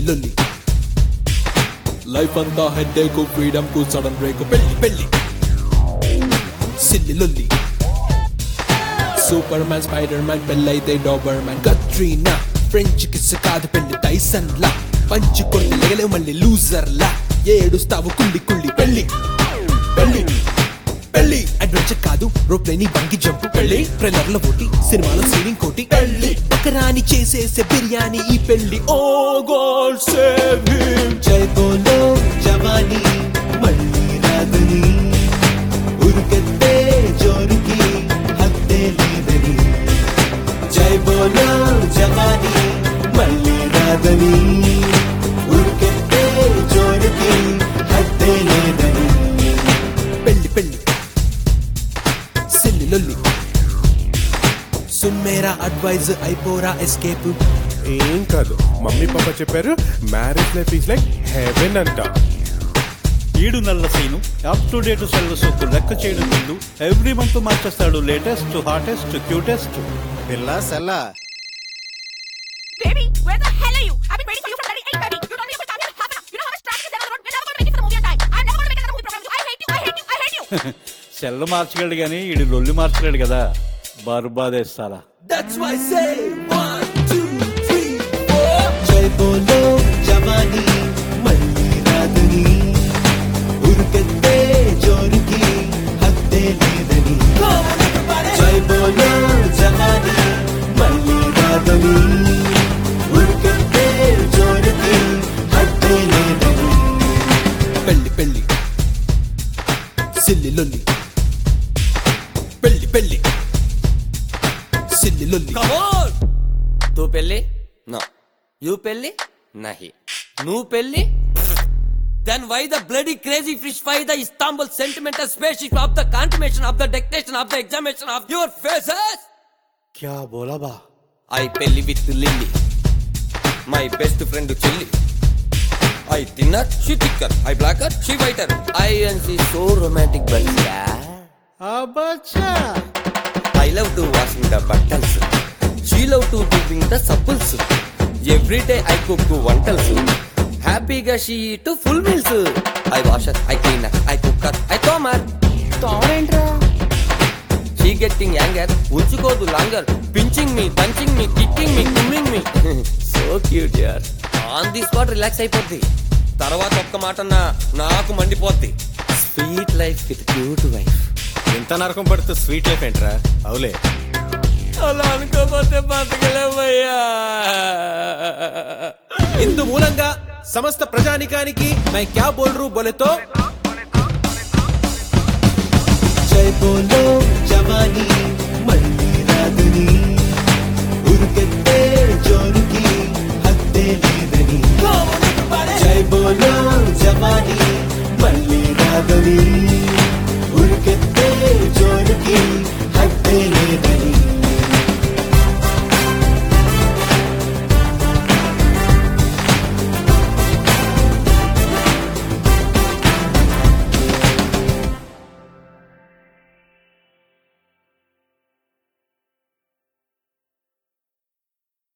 లొల్లి లైఫ్ అంతా headache freedom కు సడన్ బ్రేక్ పెళ్లి పెళ్లి సిల్లి లొల్లి సూపర్ మ్యాన్ స్పైడర్ మ్యాన్ పెళ్ళైతే doberman Katrina French kiss కాదు పెళ్లి టైసన్ లా పంచి కొడితే లేగలేవు మళ్ళీ లూజర్ లా ఏడుస్తావు కుళ్ళి కుళ్ళి పెళ్లి పెళ్లి పెళ్లి అడ్వెంచర్ కాదు రోప్లేని బంగి జంప్ పెళ్లి ట్రైలర్ లో ఓటి సినిమాలో సీనింగ్ కోటి పెళ్లి పకరాని చేసేసే బిర్యానీ ఈ పెళ్లి ఓ గోల్ సేవ్ హిమ్ జై బోలో జవానీ మళ్ళీ రాదని ఉరుకెత్తే జోరుకి హద్దే లేదని జై బోలో జవానీ మళ్ళీ రాదని ఉరుకెత్తే జోరుకి హద్దే లేదని పెళ్లి పెళ్లి సిల్లి లొల్లి సుమ్మేరా అడ్వైజ్ అయిపోరా ఎస్కేప్ ఏం కాదు మమ్మీ పాప చెప్పారు marriage life is like heaven అంట ఈడు నల్ల scene up to date cell సొక్కు లెక్క చేయడం ముందు ఎవ్రీ మంత్ మార్చేస్తాడు లేటెస్ట్ హాటెస్ట్ క్యూటెస్ట్ పిల్ల సెల్ల Baby, where the hell are you? I've been waiting for you from bloody eight, baby. You told me you would come here in half an hour. You know how much traffic is there on the road? We're never going to make it for the movie on time. I'm never going to make another movie program with you. I hate you. I hate you. I hate you. Cell మార్చగలడు కానీ ఈడు లొల్లి మార్చలేడు కదా బర్బాదేస్తారా that's why say 1 2 3 4 జై బోలో జవానీ మళ్ళీ రాదని ఉరుకెత్తే జోరుకి హద్దే లేదని జై బోలో జవానీ మళ్ళీ రాదని ఉరుకెత్తే జోరుకి హద్దే లేదని పెళ్లి పెళ్లి సిల్లి లొల్లి పెళ్లి పెళ్లి సిల్లి లొల్లి तू పెళ్ళి నో యూ పెళ్ళి నహి నువ్వు పెళ్ళి then why the bloody crazy fish why the Istanbul sentimental spaceship of the contamination of the dictation of the examination of your faces క్యా బోలా బా ఐ పెళ్లి with Lily my best friend చెల్లి I thinner she thicker I blacker she whiter I and she so romantic బల్లియా అబ్బచ్చా I love to washing the buttons. She love to giving the supples. Every day I cook వంటల్స్ హ్యాపీగా she eat full meals I wash I clean I cook I తోమర్ she getting anger ఉంచుకోదు longer pinching me దంచింగ్ me kicking me కిమ్మింగ్ me so cute యార్ on the spot relax అయిపోద్ది తర్వాత ఒక్క మాట అన్నా నాకు మండిపోద్ది sweet life with cute wife ఇంత నరకం పడుతూ స్వీట్ లైఫ్ ఏంట్రా అవులే అలా అనుకోపోతే బతకలేమయ్యా ఇందు మూలంగా సమస్త ప్రజానికానికి మై క్యా బోల్ రూ బోలేతో జై బోలో జవానీ మళ్ళీ రాదని ఉరుకెత్తే జోరుకి హద్దే లేదని జై బోలో జవానీ మళ్ళీ రాదని ఉరుకెత్తే